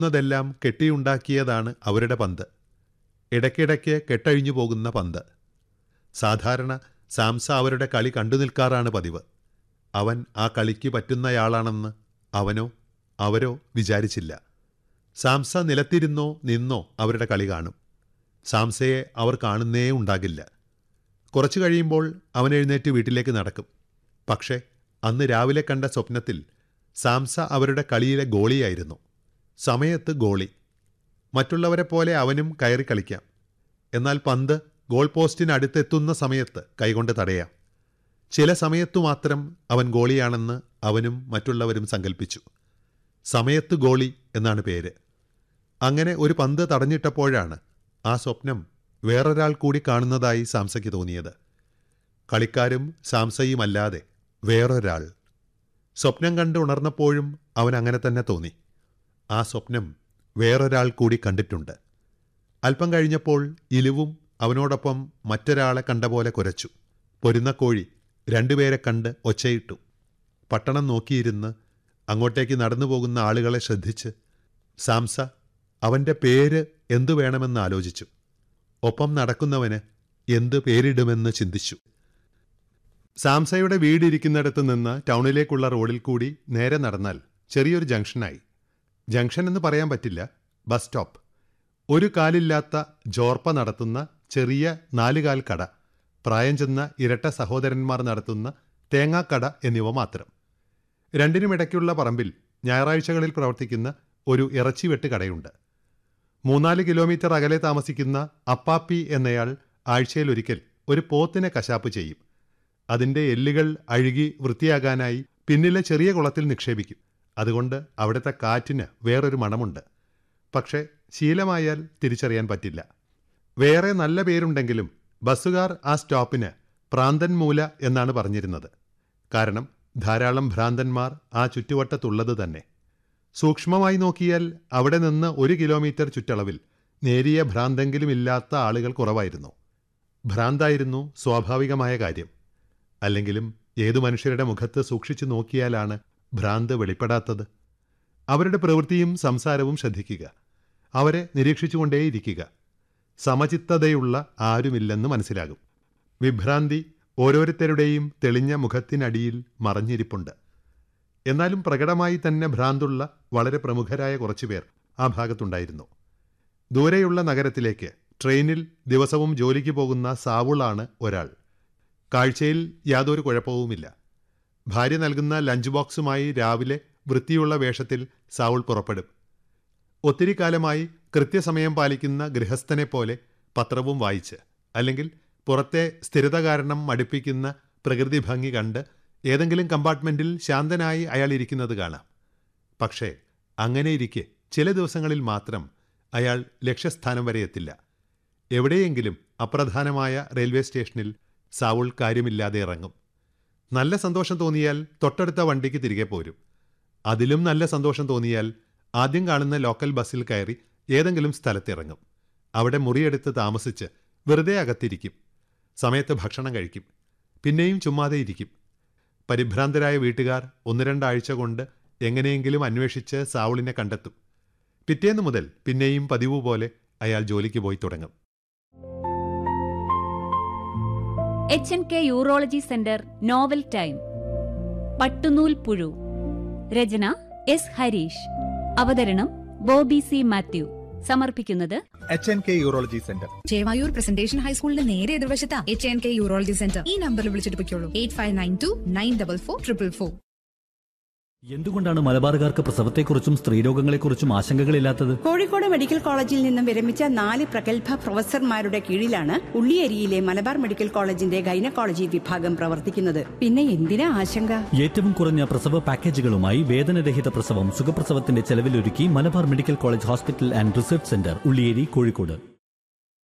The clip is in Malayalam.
ന്നതെല്ലാം കെട്ടിയുണ്ടാക്കിയതാണ് അവരുടെ പന്ത് ഇടയ്ക്കിടയ്ക്ക് കെട്ടഴിഞ്ഞു പോകുന്ന പന്ത് സാധാരണ സാംസ അവരുടെ കളി കണ്ടു നിൽക്കാറാണ് പതിവ് അവൻ ആ കളിക്ക് പറ്റുന്നയാളാണെന്ന് അവനോ അവരോ വിചാരിച്ചില്ല സാംസ നിലത്തിരുന്നോ നിന്നോ അവരുടെ കളി കാണും സാംസയെ അവർ കാണുന്നേ ഉണ്ടാകില്ല കുറച്ചു കഴിയുമ്പോൾ അവൻ എഴുന്നേറ്റ് വീട്ടിലേക്ക് നടക്കും പക്ഷേ അന്ന് രാവിലെ കണ്ട സ്വപ്നത്തിൽ സാംസ അവരുടെ കളിയിലെ ഗോളിയായിരുന്നു സമയത്ത് ഗോളി മറ്റുള്ളവരെ പോലെ അവനും കയറി കളിക്കാം എന്നാൽ പന്ത് ഗോൾ പോസ്റ്റിനടുത്തെത്തുന്ന സമയത്ത് കൈകൊണ്ട് തടയാം ചില സമയത്തു മാത്രം അവൻ ഗോളിയാണെന്ന് അവനും മറ്റുള്ളവരും സങ്കല്പിച്ചു സമയത്ത് ഗോളി എന്നാണ് പേര് അങ്ങനെ ഒരു പന്ത് തടഞ്ഞിട്ടപ്പോഴാണ് ആ സ്വപ്നം വേറൊരാൾ കൂടി കാണുന്നതായി സാംസയ്ക്ക് തോന്നിയത് കളിക്കാരും സാംസയുമല്ലാതെ വേറൊരാൾ സ്വപ്നം കണ്ട് ഉണർന്നപ്പോഴും അവൻ അങ്ങനെ തന്നെ തോന്നി ആ സ്വപ്നം വേറൊരാൾ കൂടി കണ്ടിട്ടുണ്ട് അല്പം കഴിഞ്ഞപ്പോൾ ഇലുവും അവനോടൊപ്പം മറ്റൊരാളെ കണ്ട പോലെ കുരച്ചു പൊരുന്നക്കോഴി രണ്ടുപേരെ കണ്ട് ഒച്ചയിട്ടു പട്ടണം നോക്കിയിരുന്ന് അങ്ങോട്ടേക്ക് നടന്നു പോകുന്ന ആളുകളെ ശ്രദ്ധിച്ച് സാംസ അവൻ്റെ പേര് എന്തു വേണമെന്ന് ആലോചിച്ചു ഒപ്പം നടക്കുന്നവന് എന്ത് പേരിടുമെന്ന് ചിന്തിച്ചു സാംസയുടെ വീടിരിക്കുന്നിടത്ത് നിന്ന് ടൗണിലേക്കുള്ള റോഡിൽ കൂടി നേരെ നടന്നാൽ ചെറിയൊരു ജംഗ്ഷനായി ജംഗ്ഷൻ എന്ന് പറയാൻ പറ്റില്ല ബസ് സ്റ്റോപ്പ് ഒരു കാലില്ലാത്ത ജോർപ്പ നടത്തുന്ന ചെറിയ നാലുകാൽ കട പ്രായം ചെന്ന ഇരട്ട സഹോദരന്മാർ നടത്തുന്ന തേങ്ങാക്കട എന്നിവ മാത്രം രണ്ടിനുമിടയ്ക്കുള്ള പറമ്പിൽ ഞായറാഴ്ചകളിൽ പ്രവർത്തിക്കുന്ന ഒരു ഇറച്ചിവെട്ട് കടയുണ്ട് മൂന്നാല് കിലോമീറ്റർ അകലെ താമസിക്കുന്ന അപ്പാപ്പി എന്നയാൾ ആഴ്ചയിലൊരിക്കൽ ഒരു പോത്തിനെ കശാപ്പ് ചെയ്യും അതിൻ്റെ എല്ലുകൾ അഴുകി വൃത്തിയാകാനായി പിന്നിലെ ചെറിയ കുളത്തിൽ നിക്ഷേപിക്കും അതുകൊണ്ട് അവിടുത്തെ കാറ്റിന് വേറൊരു മണമുണ്ട് പക്ഷേ ശീലമായാൽ തിരിച്ചറിയാൻ പറ്റില്ല വേറെ നല്ല പേരുണ്ടെങ്കിലും ബസ്സുകാർ ആ സ്റ്റോപ്പിന് പ്രാന്തൻ മൂല എന്നാണ് പറഞ്ഞിരുന്നത് കാരണം ധാരാളം ഭ്രാന്തന്മാർ ആ ചുറ്റുവട്ടത്തുള്ളത് തന്നെ സൂക്ഷ്മമായി നോക്കിയാൽ അവിടെ നിന്ന് ഒരു കിലോമീറ്റർ ചുറ്റളവിൽ നേരിയ ഭ്രാന്തെങ്കിലും ഇല്ലാത്ത ആളുകൾ കുറവായിരുന്നു ഭ്രാന്തായിരുന്നു സ്വാഭാവികമായ കാര്യം അല്ലെങ്കിലും ഏതു മനുഷ്യരുടെ മുഖത്ത് സൂക്ഷിച്ചു നോക്കിയാലാണ് ഭ്രാന്ത് വെളിപ്പെടാത്തത് അവരുടെ പ്രവൃത്തിയും സംസാരവും ശ്രദ്ധിക്കുക അവരെ നിരീക്ഷിച്ചുകൊണ്ടേയിരിക്കുക സമചിത്തതയുള്ള ആരുമില്ലെന്ന് മനസ്സിലാകും വിഭ്രാന്തി ഓരോരുത്തരുടെയും തെളിഞ്ഞ മുഖത്തിനടിയിൽ മറഞ്ഞിരിപ്പുണ്ട് എന്നാലും പ്രകടമായി തന്നെ ഭ്രാന്തുള്ള വളരെ പ്രമുഖരായ കുറച്ചുപേർ ആ ഭാഗത്തുണ്ടായിരുന്നു ദൂരെയുള്ള നഗരത്തിലേക്ക് ട്രെയിനിൽ ദിവസവും ജോലിക്ക് പോകുന്ന സാവുളാണ് ഒരാൾ കാഴ്ചയിൽ യാതൊരു കുഴപ്പവുമില്ല ഭാര്യ നൽകുന്ന ലഞ്ച് ബോക്സുമായി രാവിലെ വൃത്തിയുള്ള വേഷത്തിൽ സാവുൾ പുറപ്പെടും ഒത്തിരി കാലമായി കൃത്യസമയം പാലിക്കുന്ന ഗൃഹസ്ഥനെ പോലെ പത്രവും വായിച്ച് അല്ലെങ്കിൽ പുറത്തെ സ്ഥിരത കാരണം മടുപ്പിക്കുന്ന പ്രകൃതി ഭംഗി കണ്ട് ഏതെങ്കിലും കമ്പാർട്ട്മെന്റിൽ ശാന്തനായി അയാൾ ഇരിക്കുന്നത് കാണാം പക്ഷേ അങ്ങനെ ഇരിക്കെ ചില ദിവസങ്ങളിൽ മാത്രം അയാൾ ലക്ഷ്യസ്ഥാനം വരെ എത്തില്ല എവിടെയെങ്കിലും അപ്രധാനമായ റെയിൽവേ സ്റ്റേഷനിൽ സാവുൾ കാര്യമില്ലാതെ ഇറങ്ങും നല്ല സന്തോഷം തോന്നിയാൽ തൊട്ടടുത്ത വണ്ടിക്ക് തിരികെ പോരും അതിലും നല്ല സന്തോഷം തോന്നിയാൽ ആദ്യം കാണുന്ന ലോക്കൽ ബസ്സിൽ കയറി ഏതെങ്കിലും സ്ഥലത്തിറങ്ങും അവിടെ മുറിയെടുത്ത് താമസിച്ച് വെറുതെ അകത്തിരിക്കും സമയത്ത് ഭക്ഷണം കഴിക്കും പിന്നെയും ചുമ്മാതെ ഇരിക്കും പരിഭ്രാന്തരായ വീട്ടുകാർ ഒന്ന് രണ്ടാഴ്ച കൊണ്ട് എങ്ങനെയെങ്കിലും അന്വേഷിച്ച് സാവുളിനെ കണ്ടെത്തും പിറ്റേന്ന് മുതൽ പിന്നെയും പതിവ് പോലെ അയാൾ ജോലിക്ക് പോയി തുടങ്ങും H N K urology centre novel time പട്ടുനൂൽ പുഴു രചന എസ് ഹരീഷ് അവതരണം ബോബി സി മാത്യു സമർപ്പിക്കുന്നത് H N K urology centre Chevayur presentation ഹൈസ്കൂളിന്റെ നേരെ എതിർവശത്താ H N K urology centre ഈ നമ്പറിൽ വിളിച്ചിട്ട് പൊയ്ക്കോളൂ eight five nine two nine double four triple four എന്തുകൊണ്ടാണ് മലബാറുകാർക്ക് പ്രസവത്തെക്കുറിച്ചും സ്ത്രീരോഗങ്ങളെക്കുറിച്ചും ആശങ്കകളില്ലാത്തത് കോഴിക്കോട് മെഡിക്കൽ കോളേജിൽ നിന്നും വിരമിച്ച നാല് പ്രഗത്ഭ പ്രൊഫസർമാരുടെ കീഴിലാണ് ഉള്ളിയേരിയിലെ മലബാർ മെഡിക്കൽ കോളേജിന്റെ ഗൈനക്കോളജി വിഭാഗം പ്രവർത്തിക്കുന്നത് പിന്നെ എന്തിനാ ആശങ്ക ഏറ്റവും കുറഞ്ഞ പ്രസവ പാക്കേജുകളുമായി വേദനരഹിത പ്രസവം സുഖപ്രസവത്തിന്റെ ചെലവിലൊരുക്കി Malabar medical college hospital and research centre Ulliyeri Kozhikode